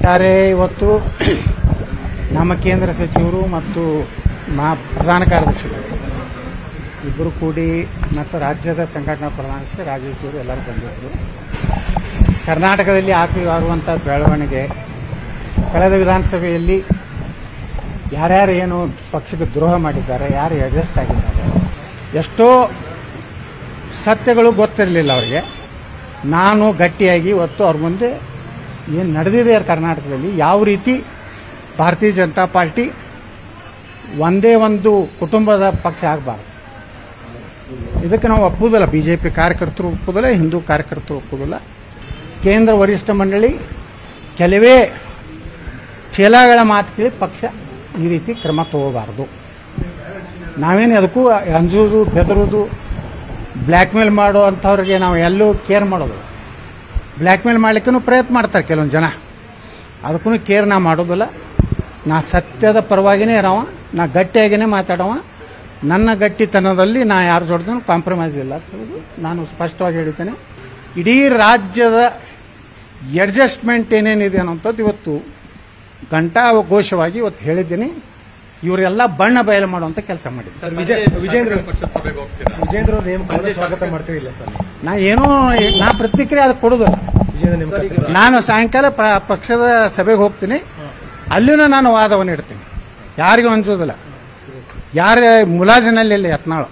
ಒಟ್ಟಾರೆ ಇವತ್ತು ನಮ್ಮ ಕೇಂದ್ರ ಸಚಿವರು ಮತ್ತು ಮಾ ಪ್ರಧಾನ ಕಾರ್ಯದರ್ಶಿಗಳು ಇಬ್ಬರು ಕೂಡಿ ಮತ್ತು ರಾಜ್ಯದ ಸಂಘಟನಾ ಪ್ರಧಾನಕ್ಕೆ ರಾಜೇಶ್ ಅವರು ಎಲ್ಲರೂ ಬಂದಿದ್ದರು ಕರ್ನಾಟಕದಲ್ಲಿ ಆಗುವಂಥ ಬೆಳವಣಿಗೆ ಕಳೆದ ವಿಧಾನಸಭೆಯಲ್ಲಿ ಯಾರ್ಯಾರು ಏನು ಪಕ್ಷಕ್ಕೆ ದ್ರೋಹ ಮಾಡಿದ್ದಾರೆ ಯಾರು ಅಡ್ಜಸ್ಟ್ ಆಗಿದ್ದಾರೆ ಎಷ್ಟೋ ಸತ್ಯಗಳು ಗೊತ್ತಿರಲಿಲ್ಲ ಅವರಿಗೆ ನಾನು ಗಟ್ಟಿಯಾಗಿ ಇವತ್ತು ಅವ್ರ ಮುಂದೆ ಏನು ನಡೆದಿದೆ ಕರ್ನಾಟಕದಲ್ಲಿ ಯಾವ ರೀತಿ ಭಾರತೀಯ ಜನತಾ ಪಾರ್ಟಿ ಒಂದೇ ಒಂದು ಕುಟುಂಬದ ಪಕ್ಷ ಆಗಬಾರ್ದು ಇದಕ್ಕೆ ನಾವು ಒಪ್ಪುವುದಿಲ್ಲ ಬಿ ಜೆ ಪಿ ಕಾರ್ಯಕರ್ತರು ಒಪ್ಪುವುದಿಲ್ಲ ಹಿಂದೂ ಕಾರ್ಯಕರ್ತರು ಒಪ್ಪುವುದಿಲ್ಲ ಕೇಂದ್ರ ವರಿಷ್ಠ ಮಂಡಳಿ ಕೆಲವೇ ಚೇಲಾಗಳ ಮಾತು ಕೇಳಿ ಪಕ್ಷ ಈ ರೀತಿ ಕ್ರಮ ತಗೋಬಾರ್ದು ನಾವೇನು ಅದಕ್ಕೂ ಅಂಜುವುದು ಬೆದರುವುದು ಬ್ಲ್ಯಾಕ್ ಮೇಲ್ ಮಾಡೋ ಅಂಥವ್ರಿಗೆ ನಾವು ಎಲ್ಲೂ ಕೇರ್ ಮಾಡೋದು ಬ್ಲ್ಯಾಕ್ ಮೇಲ್ ಮಾಡ್ಲಿಕ್ಕೂ ಪ್ರಯತ್ನ ಮಾಡ್ತಾರೆ ಕೆಲವೊಂದು ಜನ ಅದಕ್ಕೂ ಕೇರ್ ನಾ ಮಾಡೋದಿಲ್ಲ ನಾ ಸತ್ಯದ ಪರವಾಗಿನೇ ಇರವ ನಾ ಗಟ್ಟಿಯಾಗಿನೇ ಮಾತಾಡವ ನನ್ನ ಗಟ್ಟಿತನದಲ್ಲಿ ನಾ ಯಾರ ಜೊತೆ ಕಾಂಪ್ರಮೈಸ್ ಇಲ್ಲ ಅಂತ ಹೇಳೋದು ನಾನು ಸ್ಪಷ್ಟವಾಗಿ ಹೇಳಿದ್ದೇನೆ ಇಡೀ ರಾಜ್ಯದ ಅಡ್ಜಸ್ಟ್ಮೆಂಟ್ ಏನೇನಿದೆ ಅನ್ನೋಂಥದ್ದು ಇವತ್ತು ಘಂಟಾಘೋಷವಾಗಿ ಇವತ್ತು ಹೇಳಿದ್ದೀನಿ ಇವರೆಲ್ಲ ಬಣ್ಣ ಬಯಲು ಮಾಡುವಂಥ ಕೆಲಸ ಮಾಡಿದ್ದೀನಿ ಸರ್ ವಿಜಯ ವಿಜೇಂದ್ರ ಪಕ್ಷದ ಸಭೆಗೆ ಹೋಗ್ತೀರಾ ವಿಜೇಂದ್ರ ಅವ್ರ ನೇಮಕವನ್ನು ಸ್ವಾಗತ ಮಾಡ್ತಿರಲಿಲ್ಲ ಸರ್ ನಾ ಏನೋ ನಾ ಪ್ರತಿಕ್ರಿಯೆ ಅದು ಕೊಡೋದಿಲ್ಲ ವಿಜೇಂದ್ರ ನೇಮಕ ನಾನು ಸಾಯಂಕಾಲ ಪ- ಪಕ್ಷದ ಸಭೆಗೆ ಹೋಗ್ತೀನಿ ಅಲ್ಲಿನೂ ನಾನು ವಾದವನ್ನು ಇಡ್ತೀನಿ ಯಾರಿಗೂ ಅನ್ಸೋದಿಲ್ಲ ಯಾರ ಮುಲಾಜಿನಲ್ಲಿ ಇಲ್ಲ ಯತ್ನಾಳು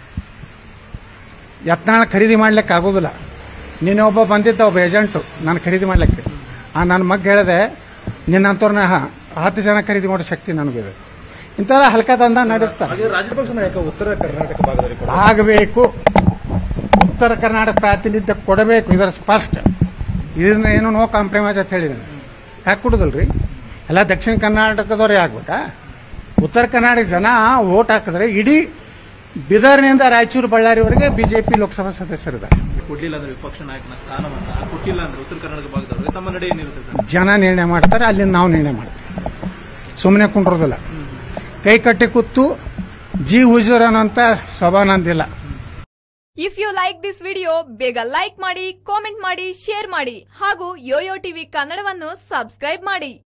ಯತ್ನಾಳ ಖರೀದಿ ಮಾಡ್ಲಿಕ್ಕೆ ಆಗೋದಿಲ್ಲ ನೀನು ಒಬ್ಬ ಬಂದಿದ್ದ ಒಬ್ಬ ಏಜೆಂಟು ನಾನು ಖರೀದಿ ಮಾಡ್ಲಿಕ್ಕೆ ಆ ನನ್ನ ಮಗ ಹೇಳಿದೆ ನಿನ್ನಂತವ್ರನ್ನ ಹ- ಹತ್ತು ಜನ ಖರೀದಿ ಮಾಡೋ ಶಕ್ತಿ ನನಗಿದೆ ಇಂಥೆಲ್ಲ ಹಲ್ಕ ದಂದ ನಡೆಸ್ತಾರೆ ಹಾಗೆ ರಾಜಪಕ್ಷ ನಾಯಕ ಉತ್ತರ ಕರ್ನಾಟಕ ಭಾಗದಲ್ಲಿ ಕೂಡ ಆಗಬೇಕು ಉತ್ತರ ಕರ್ನಾಟಕ ಪ್ರಾತಿನಿಧ್ಯ ಕೊಡಬೇಕು ಇದರ ಸ್ಪಷ್ಟ ಇದನ್ನ ಏನು ನೋ ಕಾಂಪ್ರಮೈಸ್ ಅಂತ ಹೇಳಿದ್ದೇನೆ ಯಾಕೆ ಕೊಡುದಲ್ರಿ ಎಲ್ಲ ದಕ್ಷಿಣ ಕರ್ನಾಟಕದವ್ರೇ ಆಗ್ಬೇಕಾ ಉತ್ತರ ಕರ್ನಾಟಕ ಜನ ವೋಟ್ ಹಾಕಿದ್ರೆ ಇಡೀ ಬೀದರ್ನಿಂದ ರಾಯಚೂರು ಬಳ್ಳಾರಿವರೆಗೆ ಬಿಜೆಪಿ ಲೋಕಸಭಾ ಸದಸ್ಯರಿದ್ದಾರೆ ಕೊಡ್ಲಿಲ್ಲ ಅಂದ್ರೆ ವಿಪಕ್ಷ ನಾಯಕನ ಸ್ಥಾನವನ್ನ ಕೊಟ್ಟಿಲ್ಲ ಅಂದ್ರೆ ಉತ್ತರ ಕರ್ನಾಟಕ ಭಾಗದವರು ತಮ್ಮ ನಡೆ ಏನಿರುತ್ತೆ ಸರ್ ಜನ ನಿರ್ಣಯ ಮಾಡ್ತಾರೆ ಅಲ್ಲಿಂದ ನಾವು ನಿರ್ಣಯ ಮಾಡ್ತೀವಿ ಸುಮ್ಮನೆ ಕುಂಡ್ರೋದಿಲ್ಲ ಕೈ ಕಟ್ಟಿ ಕೂತು ಜಿ ಹುಜೂರನಂತ ಸ್ವಭಾವ ನಂದಿಲ್ಲ if you like this video ಬೇಗ ಲೈಕ್ ಮಾಡಿ ಕಾಮೆಂಟ್ ಮಾಡಿ ಶೇರ್ ಮಾಡಿ ಹಾಗೂ ಯೋಯೋ ಟಿವಿ ಕನ್ನಡವನ್ನು ಸಬ್ಸ್ಕ್ರೈಬ್ ಮಾಡಿ